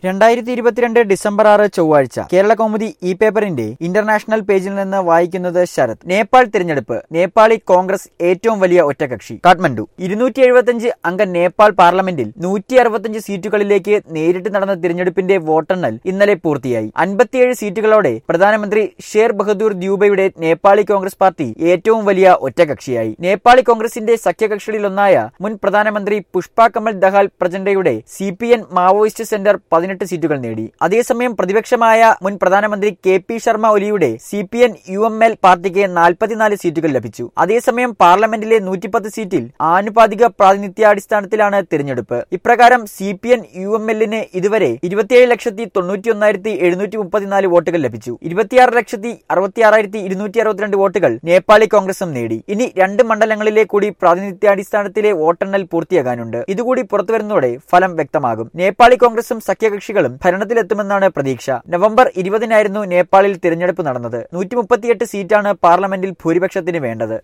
രണ്ടായിരത്തി ഇരുപത്തിരണ്ട് ഡിസംബർ ആറ് ചൊവ്വാഴ്ച കേരള കൗമുദി ഇ പേപ്പറിന്റെ ഇന്റർനാഷണൽ പേജിൽ നിന്ന് വായിക്കുന്നത് ശരത് നേപ്പാൾ തിരഞ്ഞെടുപ്പ് നേപ്പാളി കോൺഗ്രസ് ഏറ്റവും വലിയ ഒറ്റകക്ഷി കാഠ്മണ്ഡു ഇരുന്നൂറ്റി എഴുപത്തിയഞ്ച് അംഗ നേപ്പാൾ പാർലമെന്റിൽ നൂറ്റി അറുപത്തിയഞ്ച് സീറ്റുകളിലേക്ക് നേരിട്ട് നടന്ന തിരഞ്ഞെടുപ്പിന്റെ വോട്ടെണ്ണൽ ഇന്നലെ പൂർത്തിയായി അൻപത്തിയേഴ് സീറ്റുകളോടെ പ്രധാനമന്ത്രി ഷേർ ബഹദൂർ ദ്യൂബയുടെ നേപ്പാളി കോൺഗ്രസ് പാർട്ടി ഏറ്റവും വലിയ ഒറ്റകക്ഷിയായി നേപ്പാളി കോൺഗ്രസിന്റെ സഖ്യകക്ഷികളിലൊന്നായ മുൻ പ്രധാനമന്ത്രി പുഷ്പ കമൽ ദഹാൽ പ്രചണ്ഡയുടെ C P N Maoist centre പതിനെട്ട് സീറ്റുകൾ നേടി അതേസമയം പ്രതിപക്ഷമായ മുൻ പ്രധാനമന്ത്രി കെ പി ശർമ്മ ഒലിയുടെ C P N U M L പാർട്ടിക്ക് നാൽപ്പത്തിനാല് സീറ്റുകൾ ലഭിച്ചു അതേസമയം പാർലമെന്റിലെ നൂറ്റിപ്പത്ത് സീറ്റിൽ ആനുപാതിക പ്രാതിനിധ്യാടിസ്ഥാനത്തിലാണ് തിരഞ്ഞെടുപ്പ് ഇപ്രകാരം C P N U M എല്ലിന് ഇതുവരെ ഇരുപത്തിയേഴ് ലക്ഷത്തി തൊണ്ണൂറ്റി ഒന്നായിരത്തി എഴുന്നൂറ്റി മുപ്പത്തിനാല് വോട്ടുകൾ ലഭിച്ചു ഇരുപത്തിയാറ് ലക്ഷത്തി അറുപത്തിയാറായിരത്തി ഇരുന്നൂറ്റി അറുപത്തിരണ്ട് വോട്ടുകൾ നേപ്പാളി കോൺഗ്രസും നേടി ഇനി രണ്ട് മണ്ഡലങ്ങളിലെ കൂടി പ്രാതിനിധ്യാടിസ്ഥാനത്തിലെ വോട്ടെണ്ണൽ പൂർത്തിയാകാനുണ്ട് ഇതുകൂടി പുറത്തുവരുന്നതോടെ ഫലം വ്യക്തമാകും നേപ്പാളി കോൺഗ്രസും സഖ്യകക്ഷികളും ഭരണത്തിലെത്തുമെന്നാണ് പ്രതീക്ഷ നവംബർ ഇരുപതിനായിരുന്നു നേപ്പാളിൽ തിരഞ്ഞെടുപ്പ് നടന്നത് നൂറ്റി മുപ്പത്തിയെട്ട് സീറ്റാണ് പാർലമെന്റിൽ ഭൂരിപക്ഷത്തിന് വേണ്ടത്